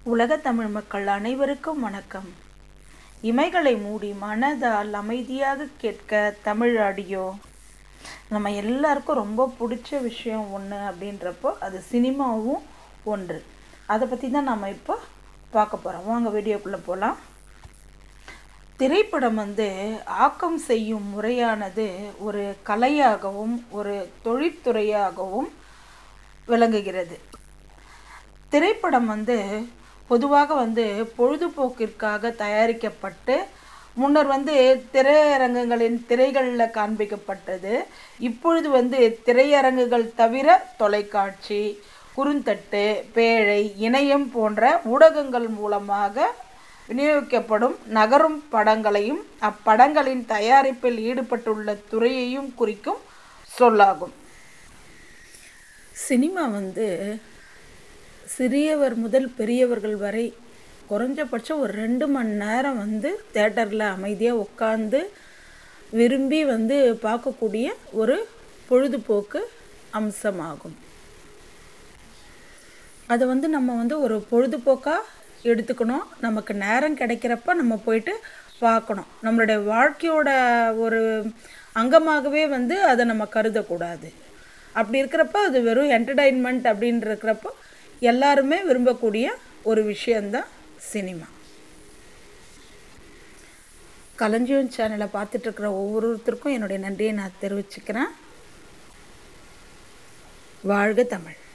உலகத் தமிழ் மக்கள் அனைவருக்கும் வணக்கம் இமைகளை மூடி மனதால் அமைதியாக கேட்க தமிழ் ஆடியோ நம்ம எல்லாருக்கும் ரொம்ப பிடிச்ச விஷயம் ஒன்று அப்படின்றப்போ அது சினிமாவும் ஒன்று அதை பற்றி தான் நம்ம இப்போ பார்க்க போகிறோம் வாங்க வீடியோக்குள்ளே போகலாம் திரைப்படம் வந்து ஆக்கம் செய்யும் முறையானது ஒரு கலையாகவும் ஒரு தொழிற்துறையாகவும் விளங்குகிறது திரைப்படம் வந்து பொதுவாக வந்து பொழுதுபோக்கிற்காக தயாரிக்கப்பட்டு முன்னர் வந்து திரையரங்குகளின் திரைகளில் காண்பிக்கப்பட்டது இப்பொழுது வந்து திரையரங்குகள் தவிர தொலைக்காட்சி குறுந்தட்டு பேழை இணையம் போன்ற ஊடகங்கள் மூலமாக விநியோகிக்கப்படும் நகரும் படங்களையும் அப்படங்களின் தயாரிப்பில் ஈடுபட்டுள்ள துறையையும் குறிக்கும் சொல்லாகும் சினிமா வந்து சிறியவர் முதல் பெரியவர்கள் வரை குறைஞ்சபட்சம் ஒரு ரெண்டு மணி நேரம் வந்து தேட்டரில் அமைதியாக உட்காந்து விரும்பி வந்து பார்க்கக்கூடிய ஒரு பொழுதுபோக்கு அம்சமாகும் அதை வந்து நம்ம வந்து ஒரு பொழுதுபோக்காக எடுத்துக்கணும் நமக்கு நேரம் கிடைக்கிறப்ப நம்ம போயிட்டு பார்க்கணும் நம்மளுடைய வாழ்க்கையோட ஒரு அங்கமாகவே வந்து அதை நம்ம கருதக்கூடாது அப்படி இருக்கிறப்ப அது வெறும் என்டர்டைன்மெண்ட் அப்படின்னு இருக்கிறப்போ எல்லாருமே விரும்பக்கூடிய ஒரு விஷயந்தான் சினிமா களஞ்சியம் சேனலை பார்த்துட்ருக்கிற ஒவ்வொருத்தருக்கும் என்னுடைய நன்றியை நான் தெரிவிச்சுக்கிறேன் வாழ்க தமிழ்